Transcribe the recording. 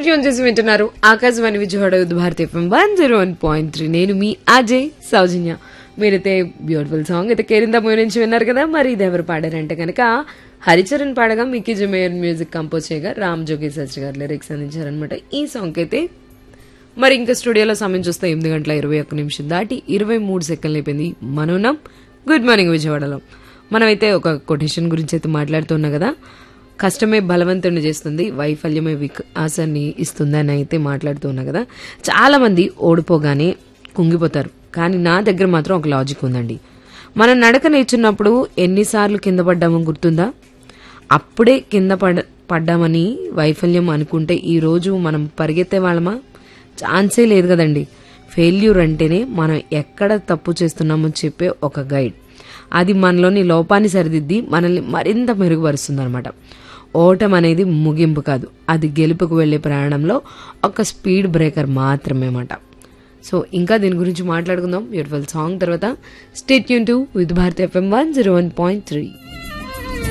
tune చేసి వింటున్నారు ఆకాశవాణి విజయవాడ యుద్ధ Bharati FM one zero one point three నేను మీ అజయ్ సౌజన్య మీరైతే బ్యూటిఫుల్ సాంగ్ అయితే కేరింద మూవీ నుంచి విన్నారు కదా మరి ఇది ఎవరు పాడారంటే కనుక హరిచరణ్ పాడగా మిక్కీ జమేయర్ మ్యూజిక్ కంపోజ్ చేయగా రామ్ జోగి శాస్త్రి గారు లిరిక్స్ అందించారనమాట ఈ సాంగ్ అయితే మరి ఇంకా స్టూడియోలో సమయం చూస్తే ఎనిమిది గంటల ఇరవై ఒక్క నిమిషం దాటి ఇరవై మూడు సెకండ్లు అయిపోయింది మనోనం గుడ్ మార్నింగ్ విజయవాడలో మనమైతే ఒక కొటేషన్ గురించి అయితే మాట్లాడుతున్నా కదా కష్టమే బలవంతుని చేస్తుంది వైఫల్యమే వికాసాన్ని ఇస్తుంది అని అయితే మాట్లాడుతున్నా కదా చాలా మంది ఓడిపోగానే కుంగిపోతారు కానీ నా దగ్గర మాత్రం ఒక లాజిక్ ఉందండి మనం నడక నేర్చున్నప్పుడు ఎన్నిసార్లు కింద పడ్డామో గుర్తుందా అప్పుడే కింద పడ పడ్డామని వైఫల్యం అనుకుంటే ఈ రోజు మనం పరిగెత్తే వాళ్ళమా ఛాన్సే లేదు కదండి ఫెయిల్యూర్ అంటేనే మనం ఎక్కడ తప్పు చేస్తున్నామో చెప్పే ఒక గైడ్ అది మనలోని లోపాన్ని సరిదిద్ది మనల్ని మరింత మెరుగుపరుస్తుంది అనమాట ఓటం అనేది ముగింపు కాదు అది గెలుపుకు వెళ్లే ప్రయాణంలో ఒక స్పీడ్ బ్రేకర్ మాత్రమే అన్నమాట సో ఇంకా దీని గురించి మాట్లాడుకుందాం బ్యూటిఫుల్ సాంగ్ తర్వాత స్టేట్ యూన్ to with Bharat FM one zero one point three